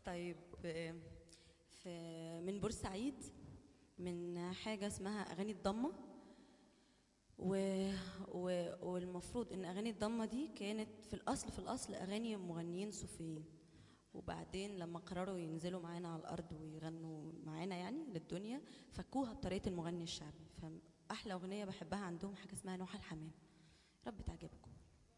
طيب آه، في من بورسعيد من حاجة اسمها أغاني الضمة و... و... والمفروض إن أغاني الضمة دي كانت في الأصل في الأصل أغاني مغنيين صوفيين وبعدين لما قرروا ينزلوا معانا على الأرض ويغنوا معانا يعني للدنيا فكوها بطريقة المغني الشعبي فأحلى أغنية بحبها عندهم حاجة اسمها نوح الحمام رب تعجبكم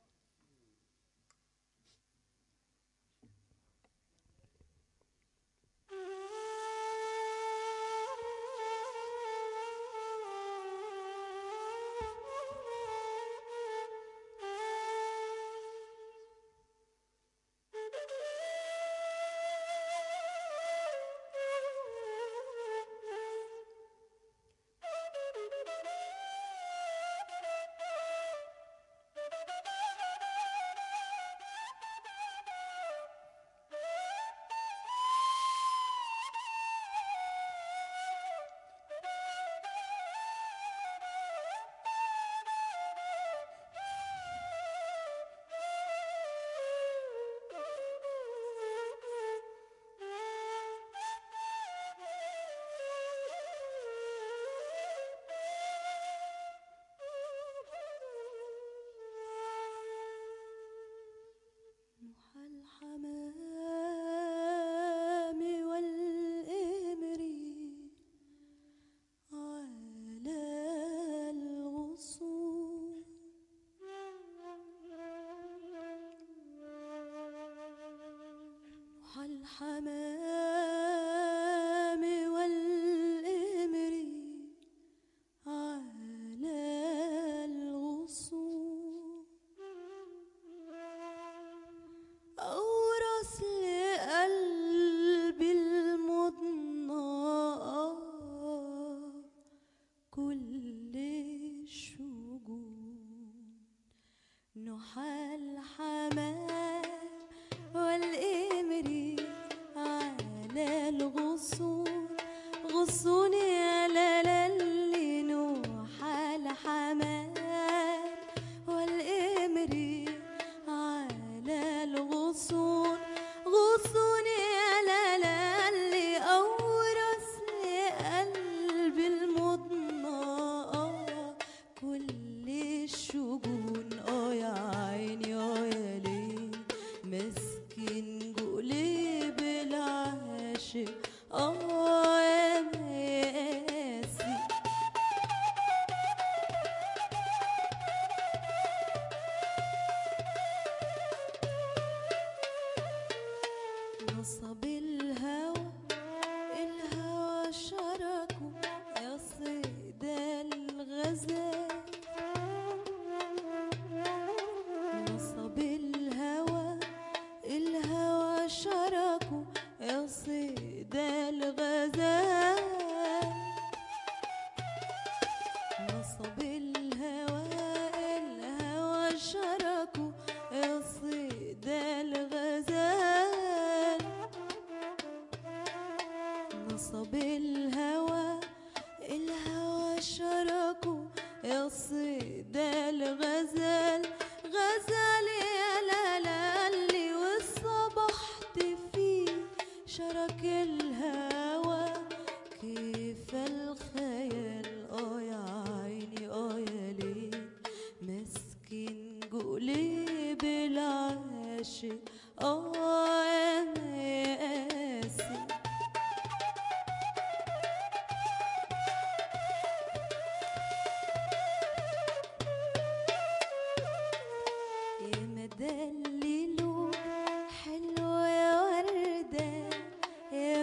نوح الحمام والإمر على الغصون نوح الحمام والإمر على الغصون أورث لقلبي المضنى كل الشجون نوح الحمام والإمر على الغصون غصون يا لالي نوح الحمام والإمر على الغصون غصون يا لالي أورث لقلبي المضنى كل الشجون اه يا عيني اه يا ليل مسكين قلوب العاشق اه يا ماسي نصب الهوى الهوى شركه يا صيد الغزال نصب الهوى الهوى شركه يا صيد الغزال نصب الهوى الهوى شركه يا صيد الغزال نصب الهوى الهوى شركه يا صيد الغزال غزال يا لالي وصبحت فيه شرك الهوى كيف الخيال اه يا عيني اه يا ليل مسكين قلوب العاشق اه يا ماسي يا مدللو حلوة يا وردة يا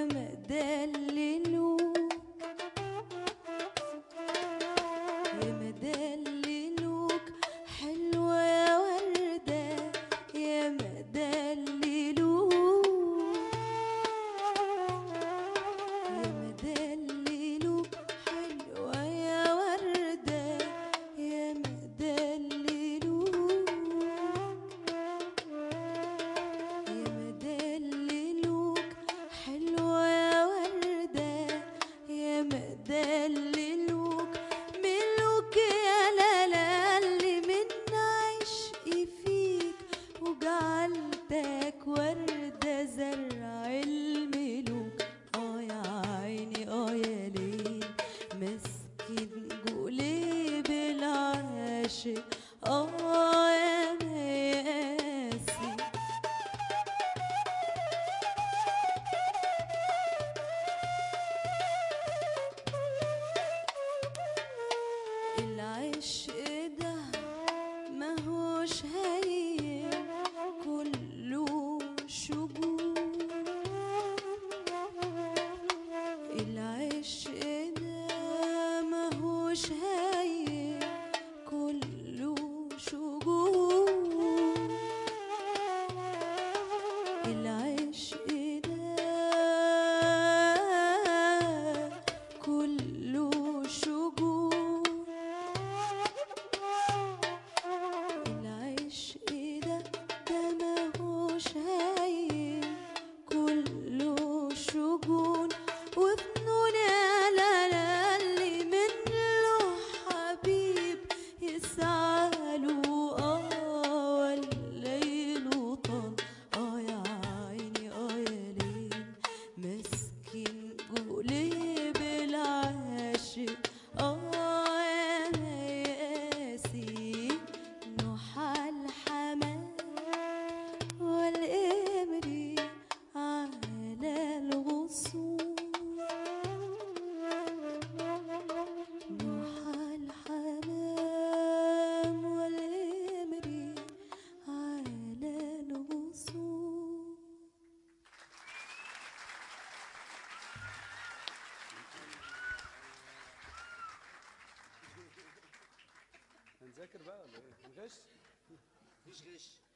نذاكر بقى ولا ايه؟ نغش؟ مفيش غش